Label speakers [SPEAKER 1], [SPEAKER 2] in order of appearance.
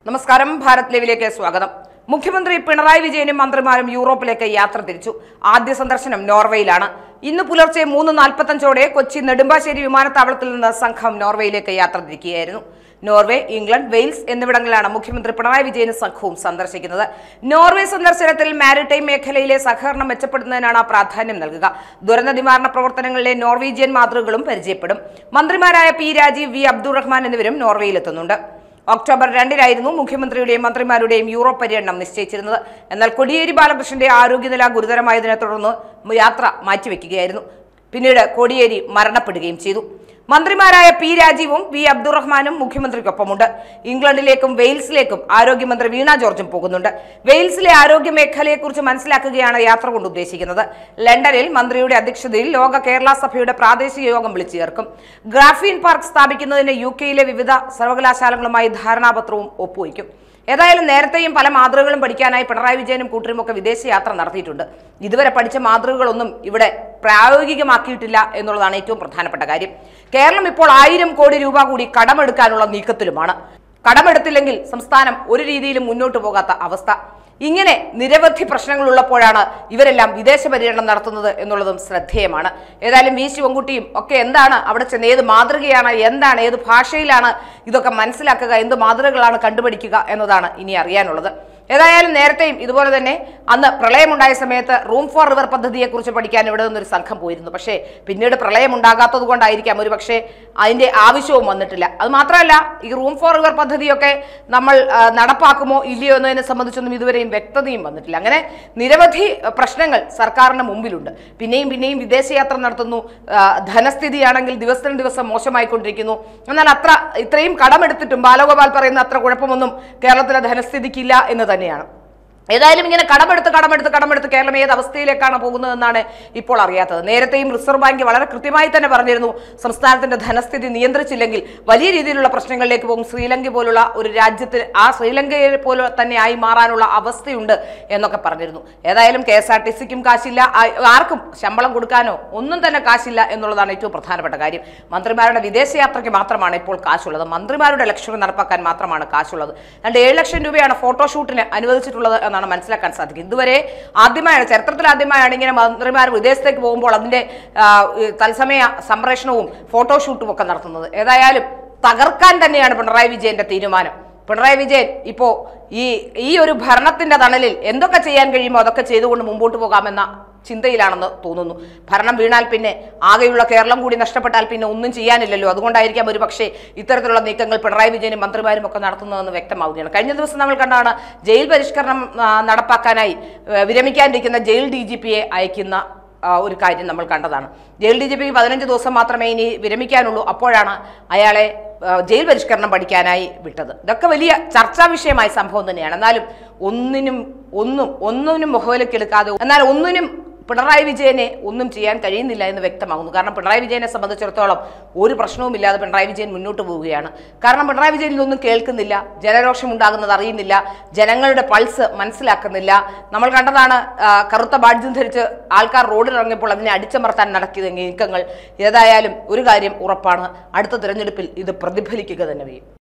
[SPEAKER 1] നമസ്കാരം ഭാരത് ലൈവിലേക്ക് സ്വാഗതം മുഖ്യമന്ത്രി പിണറായി വിജയനും മന്ത്രിമാരും യൂറോപ്പിലേക്ക് യാത്ര തിരിച്ചു ആദ്യ സന്ദർശനം നോർവേയിലാണ് ഇന്ന് പുലർച്ചെ മൂന്ന് നാൽപ്പത്തഞ്ചോടെ കൊച്ചി നെടുമ്പാശ്ശേരി വിമാനത്താവളത്തിൽ നിന്ന് സംഘം നോർവേയിലേക്ക് യാത്ര തിരിക്കുകയായിരുന്നു നോർവേ ഇംഗ്ലണ്ട് വെയിൽസ് എന്നിവിടങ്ങളിലാണ് മുഖ്യമന്ത്രി പിണറായി വിജയനും സംഘവും സന്ദർശിക്കുന്നത് നോർവേ സന്ദർശനത്തിൽ മാരിടൈം മേഖലയിലെ സഹകരണം മെച്ചപ്പെടുത്തുന്നതിനാണ് പ്രാധാന്യം നൽകുക ദുരന്ത നിവാരണ പ്രവർത്തനങ്ങളിലെ നോർവീജിയൻ മാതൃകകളും പരിചയപ്പെടും മന്ത്രിമാരായ പി രാജീവ് വി അബ്ദുറഹ്മാൻ എന്നിവരും നോർവേയിലെത്തുന്നുണ്ട് ഒക്ടോബർ രണ്ടിനായിരുന്നു മുഖ്യമന്ത്രിയുടെയും മന്ത്രിമാരുടെയും യൂറോപ്പ് പര്യടനം നിശ്ചയിച്ചിരുന്നത് എന്നാൽ കോടിയേരി ബാലകൃഷ്ണന്റെ ആരോഗ്യനില ഗുരുതരമായതിനെ തുടർന്ന് യാത്ര മാറ്റിവെക്കുകയായിരുന്നു പിന്നീട് കോടിയേരി മരണപ്പെടുകയും ചെയ്തു മന്ത്രിമാരായ പി രാജീവും വി അബ്ദുറഹ്മാനും മുഖ്യമന്ത്രിക്കൊപ്പമുണ്ട് ഇംഗ്ലണ്ടിലേക്കും വെയിൽസിലേക്കും ആരോഗ്യമന്ത്രി വീണ ജോർജും പോകുന്നുണ്ട് വെയിൽസിലെ ആരോഗ്യ മേഖലയെക്കുറിച്ച് മനസ്സിലാക്കുകയാണ് യാത്ര കൊണ്ട് ഉദ്ദേശിക്കുന്നത് ലണ്ടനിൽ മന്ത്രിയുടെ അധ്യക്ഷതയിൽ ലോക കേരള സഭയുടെ പ്രാദേശിക യോഗം വിളിച്ചു ചേർക്കും ഗ്രാഫീൻ പാർക്ക് സ്ഥാപിക്കുന്നതിന് യു കെയിലെ വിവിധ സർവകലാശാലകളുമായി ധാരണാപത്രവും ഒപ്പുവയ്ക്കും ഏതായാലും നേരത്തെയും പല മാതൃകകളും പഠിക്കാനായി പിണറായി വിജയനും കൂട്ടരും ഒക്കെ വിദേശയാത്ര നടത്തിയിട്ടുണ്ട് ഇതുവരെ പഠിച്ച മാതൃകകളൊന്നും ഇവിടെ പ്രായോഗികമാക്കിയിട്ടില്ല എന്നുള്ളതാണ് ഏറ്റവും പ്രധാനപ്പെട്ട കാര്യം കേരളം ഇപ്പോൾ ആയിരം കോടി രൂപ കൂടി കടമെടുക്കാനുള്ള നീക്കത്തിലുമാണ് കടമെടുത്തില്ലെങ്കിൽ സംസ്ഥാനം ഒരു രീതിയിലും മുന്നോട്ട് പോകാത്ത അവസ്ഥ ഇങ്ങനെ നിരവധി പ്രശ്നങ്ങൾ ഉള്ളപ്പോഴാണ് ഇവരെല്ലാം വിദേശ പര്യടനം നടത്തുന്നത് എന്നുള്ളതും ശ്രദ്ധേയമാണ് ഏതായാലും വി ശിവൻകുട്ടിയും ഒക്കെ എന്താണ് അവിടെ ചെന്ന് ഏത് മാതൃകയാണ് എന്താണ് ഏത് ഭാഷയിലാണ് ഇതൊക്കെ മനസ്സിലാക്കുക എന്ത് മാതൃകകളാണ് കണ്ടുപിടിക്കുക എന്നതാണ് ഇനി അറിയാനുള്ളത് ഏതായാലും നേരത്തെയും ഇതുപോലെ തന്നെ അന്ന് പ്രളയമുണ്ടായ സമയത്ത് റൂം ഫോർ റിവർ പദ്ധതിയെക്കുറിച്ച് പഠിക്കാൻ ഇവിടെ നിന്നൊരു സംഘം പോയിരുന്നു പക്ഷേ പിന്നീട് പ്രളയം ഉണ്ടാകാത്തത് കൊണ്ടായിരിക്കാം ഒരു പക്ഷേ അതിന്റെ ആവശ്യവും വന്നിട്ടില്ല അത് മാത്രമല്ല ഈ റൂം ഫോർ റിവർ പദ്ധതിയൊക്കെ നമ്മൾ ആ, നടപ്പാക്കുമോ ഇല്ലയോ എന്നതിനെ സംബന്ധിച്ചൊന്നും ഇതുവരെയും വ്യക്തതയും വന്നിട്ടില്ല അങ്ങനെ നിരവധി ആ, പ്രശ്നങ്ങൾ സർക്കാരിന് മുമ്പിലുണ്ട് പിന്നെയും പിന്നെയും വിദേശയാത്ര നടത്തുന്നു ആ, ധനസ്ഥിതിയാണെങ്കിൽ ദിവസത്തിന് ദിവസം മോശമായിക്കൊണ്ടിരിക്കുന്നു എന്നാൽ അത്ര ഇത്രയും കടമെടുത്തിട്ടും ബാലഗോപാൽ പറയുന്ന അത്ര കുഴപ്പമൊന്നും കേരളത്തിലെ ധനസ്ഥിതിക്കില്ല എന്ന് തന്നെയാണ് ഏതായാലും ഇങ്ങനെ കടമെടുത്ത് കടമെടുത്ത് കടമെടുത്ത് കേരളം ഏത് അവസ്ഥയിലേക്കാണ് പോകുന്നതെന്നാണ് ഇപ്പോൾ അറിയാത്തത് നേരത്തെയും റിസർവ് ബാങ്ക് വളരെ കൃത്യമായി തന്നെ പറഞ്ഞിരുന്നു സംസ്ഥാനത്തിന്റെ ധനസ്ഥിതി നിയന്ത്രിച്ചില്ലെങ്കിൽ വലിയ രീതിയിലുള്ള പ്രശ്നങ്ങളിലേക്ക് പോകും ശ്രീലങ്ക പോലുള്ള ഒരു രാജ്യത്തിൽ ആ ശ്രീലങ്കയെ പോലെ തന്നെ ആയി മാറാനുള്ള അവസ്ഥയുണ്ട് എന്നൊക്കെ പറഞ്ഞിരുന്നു ഏതായാലും കെ എസ് ആർ ടി സിക്കും കാശില്ല ആ- ആർക്കും ശമ്പളം കൊടുക്കാനോ ഒന്നും തന്നെ കാശില്ല എന്നുള്ളതാണ് ഏറ്റവും പ്രധാനപ്പെട്ട കാര്യം മന്ത്രിമാരുടെ വിദേശയാത്രയ്ക്ക് മാത്രമാണ് ഇപ്പോൾ കാശുള്ളത് മന്ത്രിമാരുടെ ലക്ഷ്യം നടപ്പാക്കാൻ മാത്രമാണ് കാശുള്ളത് രണ്ട് ഏഴ് ലക്ഷം രൂപയാണ് ഫോട്ടോഷൂട്ടിന് അനുവദിച്ചിട്ടുള്ളത് എന്നാണ് മനസ്സിലാക്കാൻ സാധിക്കുന്നത് ഇതുവരെ ആദ്യമായാണ് ചരിത്രത്തിൽ ആദ്യമായാണ് ഇങ്ങനെ മന്ത്രിമാർ വിദേശത്തേക്ക് പോകുമ്പോൾ അതിന്റെ ആ, ഈ തത്സമയ സംപ്രേഷണവും ഫോട്ടോഷൂട്ടും ഒക്കെ നടത്തുന്നത് ഏതായാലും തകർക്കാൻ തന്നെയാണ് പിണറായി വിജയന്റെ തീരുമാനം പിണറായി വിജയൻ ഇപ്പോ ഈ ഈ ഒരു ഭരണത്തിന്റെ തണലിൽ എന്തൊക്കെ ചെയ്യാൻ കഴിയുമോ അതൊക്കെ ചെയ്തുകൊണ്ട് മുമ്പോട്ട് പോകാമെന്ന ചിന്തയിലാണെന്ന് തോന്നുന്നു ഭരണം വീണാൽ പിന്നെ ആകെയുള്ള കേരളം കൂടി നഷ്ടപ്പെട്ടാൽ പിന്നെ ഒന്നും ചെയ്യാനില്ലല്ലോ അതുകൊണ്ടായിരിക്കാം ഒരു പക്ഷേ ഇത്തരത്തിലുള്ള നീക്കങ്ങൾ പിണറായി വിജയനും മന്ത്രിമാരും ഒക്കെ നടത്തുന്നതെന്ന് വ്യക്തമാവുകയാണ് കഴിഞ്ഞ ദിവസം നമ്മൾ കണ്ടാണ് ജയിൽ പരിഷ്കരണം ആ, നടപ്പാക്കാനായി ആ, വിരമിക്കാനിരിക്കുന്ന ജയിൽ ഡി ജി പിയെ അയക്കുന്ന ആ, ഒരു കാര്യം നമ്മൾ കണ്ടതാണ് ജയിൽ ഡി ജി പിക്ക് പതിനഞ്ച് ദിവസം മാത്രമേ ഇനി വിരമിക്കാനുള്ളൂ അപ്പോഴാണ് അയാളെ ആ, ജയിൽ പരിഷ്കരണം പഠിക്കാനായി വിട്ടത് ഇതൊക്കെ വലിയ ചർച്ചാ വിഷയമായ സംഭവം തന്നെയാണ് എന്നാലും ഒന്നിനും ഒന്നും ഒന്നിനും മുഖവിലക്കെടുക്കാതെ എന്നാൽ ഒന്നിനും പിണറായി വിജയനെ ഒന്നും ചെയ്യാൻ കഴിയുന്നില്ല എന്ന് വ്യക്തമാകുന്നു കാരണം പിണറായി വിജയനെ സംബന്ധിച്ചിടത്തോളം ഒരു പ്രശ്നവുമില്ലാതെ പിണറായി വിജയൻ മുന്നോട്ട് പോവുകയാണ് കാരണം പിണറായി വിജയൻ ഇതൊന്നും കേൾക്കുന്നില്ല ജനരോഷം ഉണ്ടാകുന്നത് അറിയുന്നില്ല ജനങ്ങളുടെ പൾസ് മനസ്സിലാക്കുന്നില്ല നമ്മൾ കണ്ടതാണ് ആ, കറുത്ത ബാഡ്ജും ധരിച്ച് ആൾക്കാർ റോഡിൽ ഇറങ്ങിയപ്പോൾ അതിനെ അടിച്ചമർത്താൻ നടക്കിയ നീക്കങ്ങൾ ഏതായാലും ഒരു കാര്യം ഉറപ്പാണ് അടുത്ത തിരഞ്ഞെടുപ്പിൽ ഇത് പ്രതിഫലിക്കുക തന്നെ ചെയ്യും